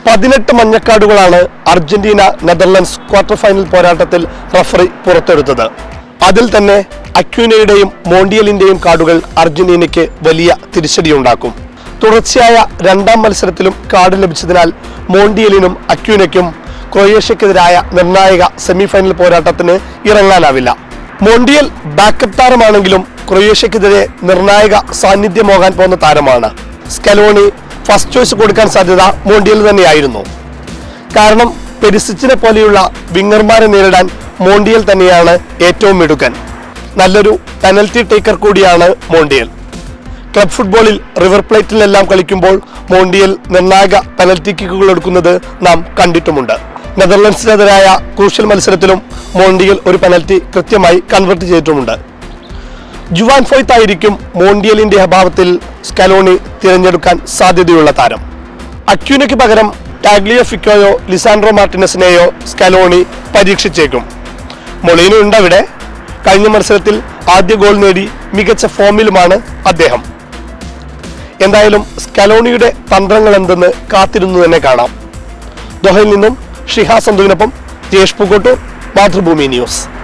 പതിനെട്ട് മഞ്ഞക്കാർഡുകളാണ് Argentina Netherlands quarter final പോരാട്ടത്തിൽ റഫറി പുറത്തെടുത്തത് അതിൽ തന്നെ അക്യൂനയുടെയും മോണ്ടിയലിന്റെയും കാർഡുകൾ അർജന്റീനയ്ക്ക് വലിയ തിരിച്ചടിയുണ്ടാക്കും തുടർച്ചയായ രണ്ടാം മത്സരത്തിലും കാർഡ് ലഭിച്ചതിനാൽ മോണ്ടിയലിനും അക്യൂനയ്ക്കും ക്രൊയേഷ്യക്കെതിരായ നിർണായക സെമിഫൈനൽ പോരാട്ടത്തിന് ഇറങ്ങാനാവില്ല മോണ്ടിയൽ ബാക്കപ്പ് താരമാണെങ്കിലും ക്രൊയേഷ്യക്കെതിരെ നിർണായക സാന്നിധ്യമാകാൻ പോകുന്ന താരമാണ് സ്കലോണി ഫസ്റ്റ് ചോയ്സ് കൊടുക്കാൻ സാധ്യത മോണ്ടിയൽ തന്നെയായിരുന്നു കാരണം പെരിസിച്ചിനെ പോലെയുള്ള വിങ്ങർമാരെ നേരിടാൻ മോണ്ടിയൽ തന്നെയാണ് ഏറ്റവും മിടുക്കൻ നല്ലൊരു പെനൽറ്റി ടേക്കർ കൂടിയാണ് മോണ്ടിയൽ ക്ലബ് ഫുട്ബോളിൽ റിവർ പ്ലേറ്റിലെല്ലാം കളിക്കുമ്പോൾ മോണ്ടിയൽ നിർണായക പെനൽറ്റി കിക്കുകൾ എടുക്കുന്നത് നാം കണ്ടിട്ടുമുണ്ട് നെതർലൻഡ്സിനെതിരായ ക്രൂഷ്യൽ മത്സരത്തിലും മോണ്ടിയൽ ഒരു പെനൽറ്റി കൃത്യമായി കൺവെർട്ട് ചെയ്തിട്ടുമുണ്ട് ജുവാൻ ഫോയ്ത്ത് ആയിരിക്കും മോണ്ടിയലിന്റെ അഭാവത്തിൽ സ്കലോണി തിരഞ്ഞെടുക്കാൻ സാധ്യതയുള്ള താരം അക്യൂനയ്ക്ക് പകരം ടാഗ്ലിയോ ഫിക്കോയോ ലിസാൻഡ്രോ മാർട്ടിനസിനെയോ സ്കലോണി പരീക്ഷിച്ചേക്കും മൊളീനോ ഉണ്ട് അവിടെ കഴിഞ്ഞ മത്സരത്തിൽ ആദ്യ ഗോൾ നേടി മികച്ച ഫോമിലുമാണ് അദ്ദേഹം എന്തായാലും സ്കലോണിയുടെ തന്ത്രങ്ങൾ എന്തെന്ന് കാത്തിരുന്നു തന്നെ കാണാം ദോഹയിൽ നിന്നും ഷിഹാ സന്തുവിനൊപ്പം ജയേഷ് പൂക്കോട്ടൂർ മാതൃഭൂമി ന്യൂസ്